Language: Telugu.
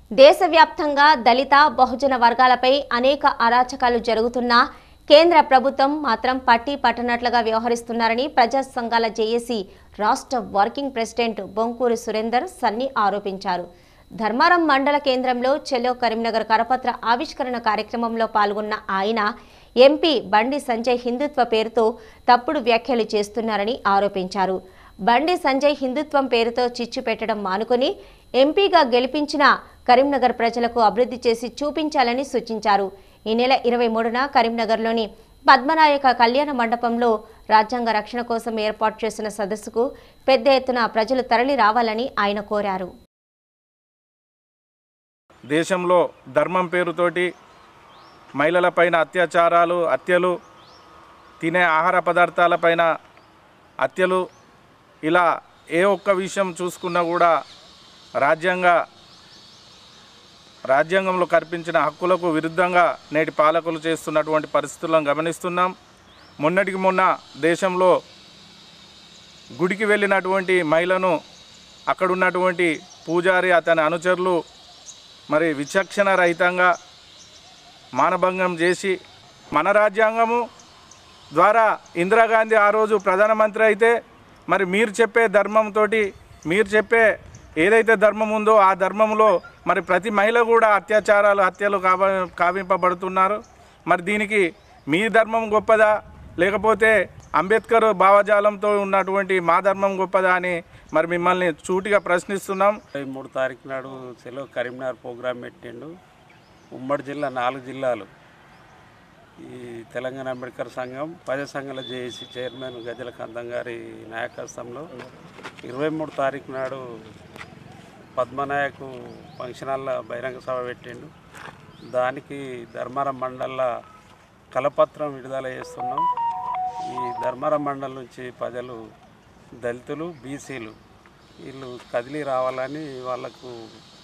దేశవ్యాప్తంగా దళిత బహుజన వర్గాలపై అనేక అరాచకాలు జరుగుతున్నా కేంద్ర ప్రభుత్వం మాత్రం పట్టి పట్టనట్లుగా వ్యవహరిస్తున్నారని ప్రజా సంఘాల జేఏసీ రాష్ట్ర వర్కింగ్ ప్రెసిడెంట్ బొంకూరు సురేందర్ సన్ని ఆరోపించారు ధర్మారం మండల కేంద్రంలో చెలో కరీంనగర్ కరపత్ర ఆవిష్కరణ కార్యక్రమంలో పాల్గొన్న ఆయన ఎంపీ బండి సంజయ్ హిందుత్వ పేరుతో తప్పుడు వ్యాఖ్యలు చేస్తున్నారని ఆరోపించారు బండి సంజయ్ హిందుత్వం పేరుతో చిచ్చు పెట్టడం మానుకొని ఎంపీగా గెలిపించిన కరీంనగర్ ప్రజలకు అభివృద్ధి చేసి చూపించాలని సూచించారు ఈ నెల ఇరవై మూడున కరీంనగర్లోని పద్మనాయక కళ్యాణ మండపంలో రాజ్యాంగ రక్షణ కోసం ఏర్పాటు చేసిన సదస్సుకు పెద్ద ఎత్తున ప్రజలు తరలి రావాలని ఆయన కోరారు దేశంలో ధర్మం పేరుతోటి మహిళలపైన అత్యాచారాలు హత్యలు తినే ఆహార పదార్థాలపైన హత్యలు ఇలా ఏ ఒక్క విషయం చూసుకున్నా కూడా రాజ్యాంగ రాజ్యాంగంలో కల్పించిన హక్కులకు విరుద్ధంగా నేటి పాలకులు చేస్తున్నటువంటి పరిస్థితులను గమనిస్తున్నాం మొన్నటికి మొన్న దేశంలో గుడికి వెళ్ళినటువంటి మహిళను అక్కడ ఉన్నటువంటి పూజారి అతని అనుచరులు మరి విచక్షణ రహితంగా మానభంగం చేసి మన రాజ్యాంగము ద్వారా ఇందిరాగాంధీ ఆ రోజు ప్రధానమంత్రి అయితే మరి మీరు చెప్పే ధర్మంతో మీరు చెప్పే ఏదైతే ధర్మం ఉందో ఆ ధర్మంలో మరి ప్రతి మహిళ కూడా అత్యాచారాలు హత్యలు కావ కావింపబడుతున్నారు మరి దీనికి మీ ధర్మం గొప్పదా లేకపోతే అంబేద్కర్ భావజాలంతో ఉన్నటువంటి మా ధర్మం గొప్పదా అని మరి మిమ్మల్ని సూటిగా ప్రశ్నిస్తున్నాం ఇరవై మూడు తారీఖు నాడు సెలవు కరీంనగర్ ప్రోగ్రాం పెట్టిండు ఉమ్మడి జిల్లా నాలుగు జిల్లాలు ఈ తెలంగాణ అంబేద్కర్ సంఘం ప్రజా సంఘాల జేఏసీ చైర్మన్ గజల కందం గారి నాయకత్వంలో ఇరవై మూడు తారీఖు నాడు పద్మనాయకు ఫంక్షన్ హాల్లో బహిరంగ సభ పెట్టిండు దానికి ధర్మారం మండల కలపత్రం విడుదల చేస్తున్నాం ఈ ధర్మారం మండలం నుంచి ప్రజలు దళితులు బీసీలు వీళ్ళు కదిలి రావాలని వాళ్ళకు